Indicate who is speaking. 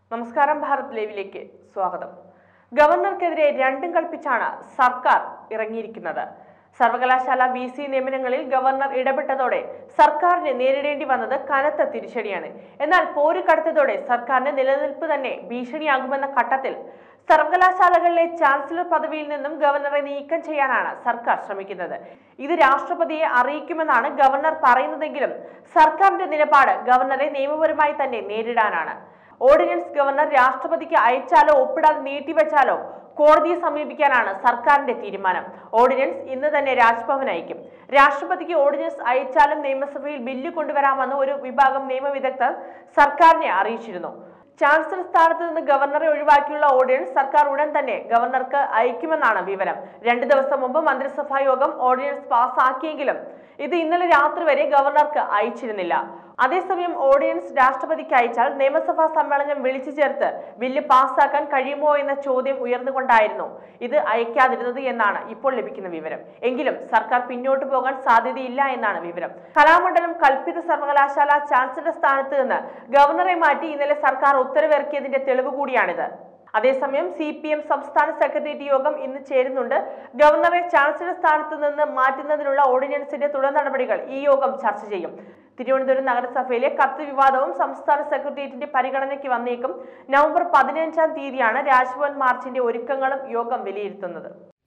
Speaker 1: നമസ്കാരം ഭാരത് ലൈവിലേക്ക് സ്വാഗതം ഗവർണർക്കെതിരെ രണ്ടും കൽപ്പിച്ചാണ് സർക്കാർ ഇറങ്ങിയിരിക്കുന്നത് സർവകലാശാല വി സി നിയമനങ്ങളിൽ ഗവർണർ ഇടപെട്ടതോടെ സർക്കാരിന് നേരിടേണ്ടി വന്നത് കനത്ത തിരിച്ചടിയാണ് എന്നാൽ പോര് കടുത്തതോടെ സർക്കാരിന്റെ നിലനിൽപ്പ് തന്നെ ഭീഷണിയാകുമെന്ന ഘട്ടത്തിൽ സർവകലാശാലകളിലെ ചാൻസലർ പദവിയിൽ നിന്നും ഗവർണറെ നീക്കം ചെയ്യാനാണ് സർക്കാർ ശ്രമിക്കുന്നത് ഇത് രാഷ്ട്രപതിയെ അറിയിക്കുമെന്നാണ് ഗവർണർ പറയുന്നതെങ്കിലും സർക്കാരിന്റെ നിലപാട് ഗവർണറെ നിയമപരമായി തന്നെ നേരിടാനാണ് ഓർഡിനൻസ് ഗവർണർ രാഷ്ട്രപതിക്ക് അയച്ചാലോ ഒപ്പിടാതെ നീട്ടിവെച്ചാലോ കോടതിയെ സമീപിക്കാനാണ് സർക്കാരിന്റെ തീരുമാനം ഓർഡിനൻസ് ഇന്ന് തന്നെ രാജ്ഭവൻ അയക്കും രാഷ്ട്രപതിക്ക് ഓർഡിനൻസ് അയച്ചാലും നിയമസഭയിൽ ബില്ല് കൊണ്ടുവരാമെന്ന് ഒരു വിഭാഗം നിയമവിദഗ്ധർ സർക്കാരിനെ അറിയിച്ചിരുന്നു ചാൻസലർ സ്ഥാനത്ത് നിന്ന് ഗവർണറെ ഒഴിവാക്കിയുള്ള ഓർഡിനൻസ് സർക്കാർ ഉടൻ തന്നെ ഗവർണർക്ക് അയക്കുമെന്നാണ് വിവരം രണ്ടു ദിവസം മുമ്പ് മന്ത്രിസഭാ യോഗം ഓർഡിനൻസ് പാസ്സാക്കിയെങ്കിലും ഇത് ഇന്നലെ രാത്രി വരെ ഗവർണർക്ക് അയച്ചിരുന്നില്ല അതേസമയം ഓർഡിനൻസ് രാഷ്ട്രപതിക്ക് അയച്ചാൽ നിയമസഭാ സമ്മേളനം വിളിച്ചു ചേർത്ത് ബില്ല് പാസ്സാക്കാൻ കഴിയുമോ എന്ന ചോദ്യം ഉയർന്നുകൊണ്ടായിരുന്നു ഇത് അയക്കാതിരുന്നത് എന്നാണ് ഇപ്പോൾ ലഭിക്കുന്ന വിവരം എങ്കിലും സർക്കാർ പിന്നോട്ട് പോകാൻ സാധ്യതയില്ല എന്നാണ് വിവരം കലാമണ്ഡലം കൽപ്പിത സർവകലാശാല ചാൻസലർ സ്ഥാനത്ത് നിന്ന് ഗവർണറെ മാറ്റി ഇന്നലെ സർക്കാർ ഉത്തരവിറക്കിയതിന്റെ തെളിവ് കൂടിയാണിത് അതേസമയം സി പി എം സംസ്ഥാന സെക്രട്ടേറിയറ്റ് യോഗം ഇന്ന് ചേരുന്നുണ്ട് ഗവർണറെ ചാൻസലർ സ്ഥാനത്ത് നിന്ന് മാറ്റുന്നതിനുള്ള ഓർഡിനൻസിന്റെ തുടർ നടപടികൾ ഈ യോഗം ചർച്ച ചെയ്യും തിരുവനന്തപുരം നഗരസഭയിലെ കത്ത് വിവാദവും സംസ്ഥാന സെക്രട്ടേറിയറ്റിന്റെ പരിഗണനയ്ക്ക് വന്നേക്കും നവംബർ പതിനഞ്ചാം തീയതിയാണ് രാജ്ഭവൻ മാർച്ചിന്റെ ഒരുക്കങ്ങളും യോഗം വിലയിരുത്തുന്നത്